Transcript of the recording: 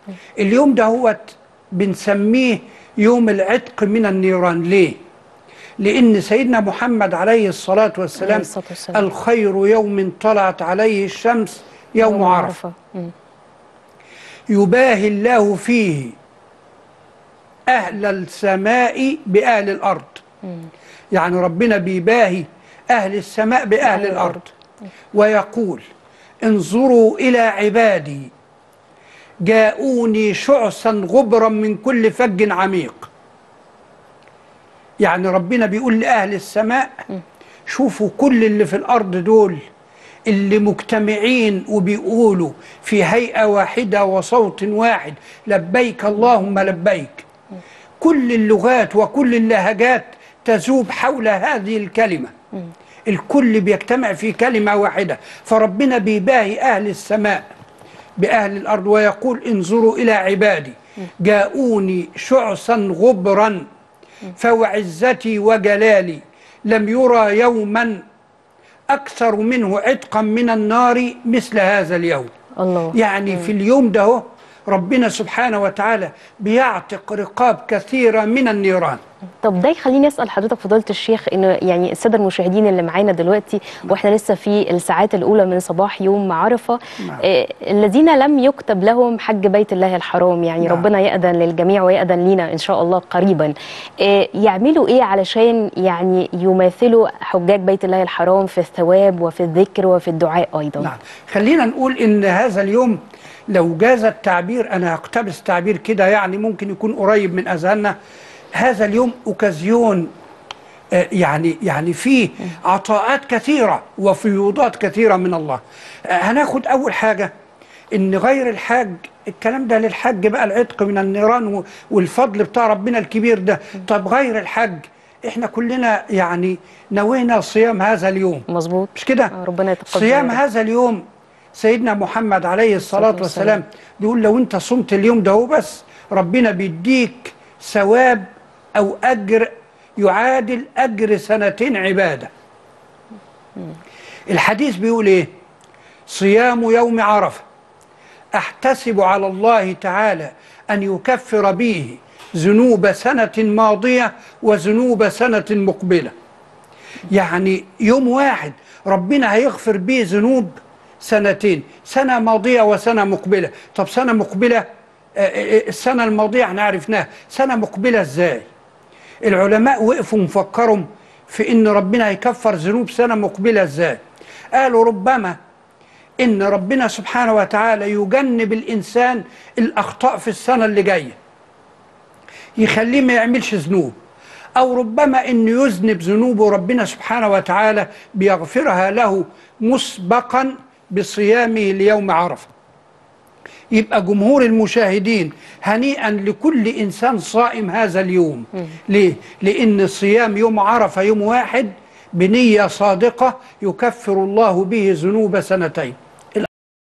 اليوم ده هو بنسميه يوم العتق من النيران ليه لأن سيدنا محمد عليه الصلاة والسلام, عليه الصلاة والسلام. الخير يوم طلعت عليه الشمس يوم عرفة مم. يباهي الله فيه أهل السماء بأهل الأرض يعني ربنا بيباهي أهل السماء بأهل بأهل الأرض ويقول انظروا إلى عبادي جاءوني شعثا غبرا من كل فج عميق يعني ربنا بيقول لأهل السماء شوفوا كل اللي في الأرض دول اللي مجتمعين وبيقولوا في هيئة واحدة وصوت واحد لبيك اللهم لبيك كل اللغات وكل اللهجات تذوب حول هذه الكلمة الكل بيجتمع في كلمة واحدة فربنا بيباهي أهل السماء بأهل الأرض ويقول انظروا إلى عبادي جاءوني شعثا غبرا فوعزتي وجلالي لم يرى يوما أكثر منه عتقا من النار مثل هذا اليوم الله يعني في اليوم ده هو ربنا سبحانه وتعالى بيعتق رقاب كثيرة من النيران طب ده يخليني اسال حضرتك فضيله الشيخ انه يعني الساده المشاهدين اللي معانا دلوقتي واحنا لسه في الساعات الاولى من صباح يوم عرفه نعم. آه الذين لم يكتب لهم حج بيت الله الحرام يعني نعم. ربنا يأذن للجميع ويأذن لينا ان شاء الله قريبا آه يعملوا ايه علشان يعني يماثلوا حجاج بيت الله الحرام في الثواب وفي الذكر وفي الدعاء ايضا نعم خلينا نقول ان هذا اليوم لو جاز التعبير انا هقتبس تعبير كده يعني ممكن يكون قريب من اذهاننا هذا اليوم اوكازيون آه، يعني يعني فيه عطاءات كثيره وفيوضات كثيره من الله آه، هناخد اول حاجه ان غير الحاج الكلام ده للحج بقى العتق من النيران و- والفضل بتاع ربنا الكبير ده طب غير الحج احنا كلنا يعني نوينا صيام هذا اليوم مظبوط مش كده آه، ربنا يتقبل صيام يا رب. هذا اليوم سيدنا محمد عليه الصلاة الصلاة والسلام. والسلام بيقول لو انت صمت اليوم ده هو بس ربنا بيديك ثواب او اجر يعادل اجر سنتين عبادة الحديث بيقول ايه صيام يوم عرفة احتسب على الله تعالى ان يكفر به ذنوب سنة ماضية وذنوب سنة مقبلة يعني يوم واحد ربنا هيغفر بيه ذنوب سنتين سنة ماضية وسنة مقبلة طب سنة مقبلة آه، آه، السنة الماضية احنا عرفناها سنة مقبلة ازاي العلماء وقفوا مفكروا في ان ربنا هيكفر ذنوب سنة مقبلة ازاي قالوا ربما ان ربنا سبحانه وتعالى يجنب الانسان الاخطاء في السنة اللي جايه يخليه ما يعملش ذنوب أو ربما أن يذنب ذنوبه ربنا سبحانه وتعالى بيغفرها له مسبقا بصيامه ليوم عرفة يبقى جمهور المشاهدين هنيئا لكل إنسان صائم هذا اليوم ليه؟ لأن صيام يوم عرفة يوم واحد بنية صادقة يكفر الله به ذنوب سنتين